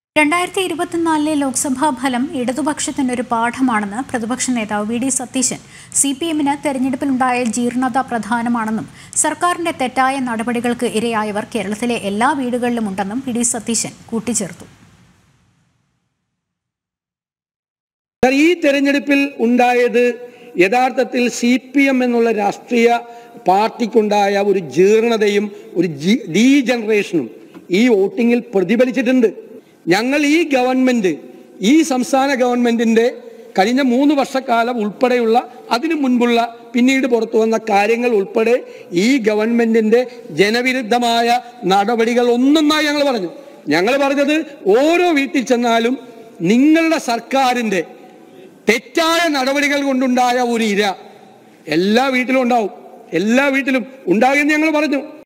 രണ്ടായിരത്തി ഇരുപത്തിനാലിലെ ലോക്സഭാ ഫലം ഇടതുപക്ഷത്തിനൊരു പാഠമാണെന്ന് പ്രതിപക്ഷ നേതാവ് V D Satheesan C P എമ്മിന് തെരഞ്ഞെടുപ്പിലുണ്ടായ ജീർണത പ്രധാനമാണെന്നും സർക്കാരിന്റെ തെറ്റായ നടപടികൾക്ക് ഇരയായവർ കേരളത്തിലെ എല്ലാ വീടുകളിലും ഉണ്ടെന്നും വി ഡി സതീശൻ കൂട്ടിച്ചേർത്തു സർ, ഈ തെരഞ്ഞെടുപ്പിൽ ഉണ്ടായത് യഥാർത്ഥത്തിൽ സി പി എം എന്നുള്ള രാഷ്ട്രീയ പാർട്ടിക്കുണ്ടായ ഒരു ജീർണതയും ഒരു ജി- ഡീജനറേഷനും ഈ വോട്ടിങ്ങിൽ പ്രതിഫലിച്ചിട്ടുണ്ട് ഞങ്ങൾ ഈ ഗവൺമെന്റ് ഈ സംസ്ഥാന ഗവൺമെന്റിന്റെ കഴിഞ്ഞ മൂന്ന് വർഷക്കാലം ഉൾപ്പെടെയുള്ള അതിനു മുൻപുള്ള പിന്നീട് പുറത്തു വന്ന കാര്യങ്ങൾ ഉൾപ്പെടെ ഈ ഗവൺമെന്റിന്റെ ജനവിരുദ്ധമായ നടപടികൾ ഒന്നൊന്നായി ഞങ്ങൾ പറഞ്ഞു ഞങ്ങൾ പറഞ്ഞത് ഓരോ വീട്ടിൽ ചെന്നാലും നിങ്ങളുടെ സർക്കാരിന്റെ തെറ്റായ നടപടികൾ കൊണ്ടുണ്ടായ ഒരു ഇര എല്ലാ വീട്ടിലും ഉണ്ടാവും എല്ലാ വീട്ടിലും ഉണ്ടാകുമെന്ന് ഞങ്ങൾ പറഞ്ഞു